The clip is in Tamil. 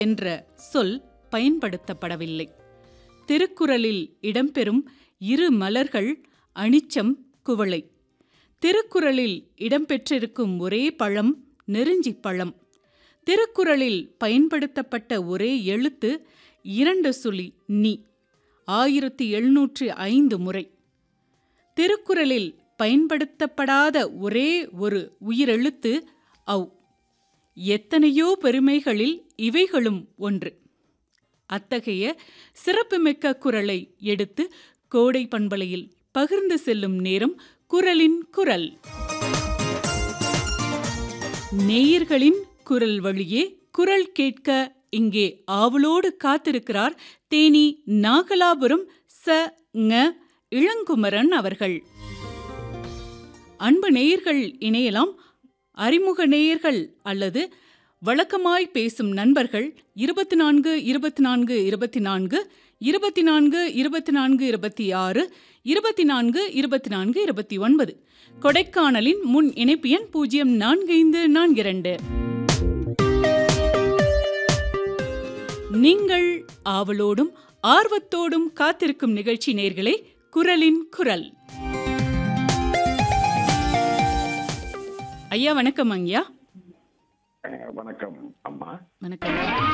என்ற சொல் பயன்படுத்தப்படவில்லை திருக்குறளில் இடம்பெறும் இரு மலர்கள் அனிச்சம் குவளை திருக்குறளில் இடம்பெற்றிருக்கும் ஒரே பழம் நெருஞ்சிப் பழம் திருக்குறளில் பயன்படுத்தப்பட்ட ஒரே எழுத்து இரண்டு சுழி நீ ஆயிரத்தி எழுநூற்று ஐந்து முறை திருக்குறளில் பயன்படுத்தப்படாத ஒரே ஒரு உயிரெழுத்து ஔ எத்தனையோ பெருமைகளில் இவைகளும் ஒன்று அத்தகைய சிறப்புமிக்க குரலை எடுத்து கோடை பண்பலையில் பகிர்ந்து செல்லும் நேரம் குரலின் குரல் நேயர்களின் குரல் வழியே குரல் கேட்க இங்கே ஆவலோடு காத்திருக்கிறார் தேனி நாகலாபுரம் ச ங இளங்குமரன் அவர்கள் அன்பு நேயர்கள் இணையலாம் அறிமுக நேயர்கள் அல்லது வழக்கமாய் பேசும் நண்பர்கள் இருபத்தி நான்கு இருபத்தி நான்கு இருபத்தி நான்கு இருபத்தி நான்கு இருபத்தி நான்கு இருபத்தி ஆறு இருபத்தி நான்கு இருபத்தி நான்கு இருபத்தி ஒன்பது கொடைக்கானலின் முன் இணைப்பு எண் பூஜ்ஜியம் நான்கு ஐந்து நான்கு இரண்டு நீங்கள் ஆவலோடும் ஆர்வத்தோடும் காத்திருக்கும் நிகழ்ச்சி நேர்களே குரலின் குரல் ஐயா வணக்கம் ஐயா அஹ் வணக்கம் அம்மா வணக்கம்